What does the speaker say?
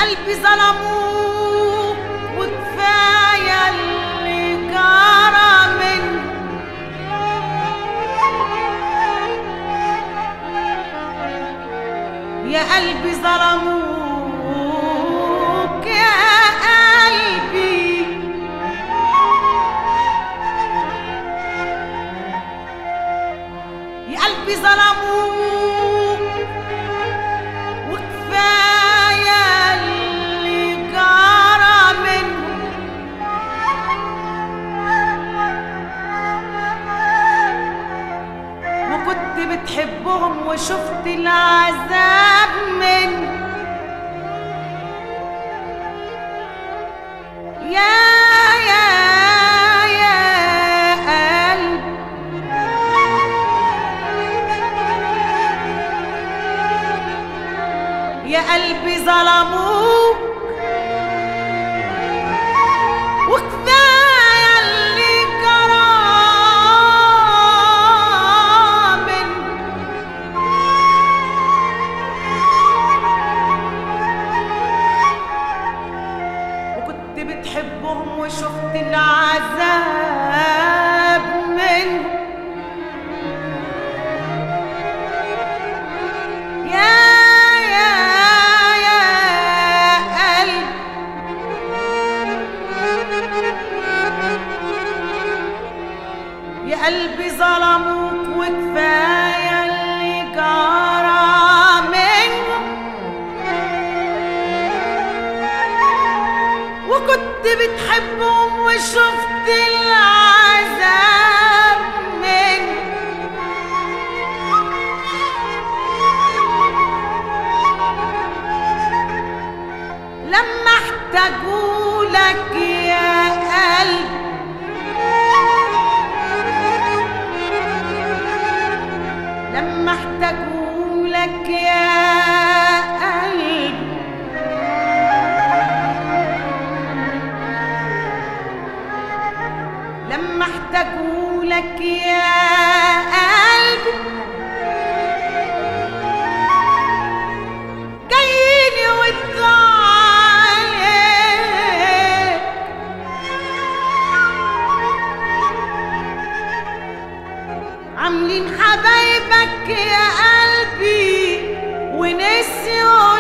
قلبي ظلموك وكفاية اللي جرى منه يا قلبي ظلموك يا قلبي يا قلبي ظلموك وكفاية اللي جرى منهم وكنت بتحبهم وشفت العذاب من يا يا يا قلب يا قلبي ظلموك وكفاية اللي جرى منه وكنت بتحبهم وشفت العذاب منه يا يا يا قلب يا قلبي ظلموك وكفاية اللي جرى منهم وكنت بتحبهم وشفت العذاب منهم لما احتاجوا لك يا قلب لما احتاجوا لك يا قلب لما احتاجوا لك يا قلب جاييني وتعالي عاملين حبايبك يا قلبي ونسيوا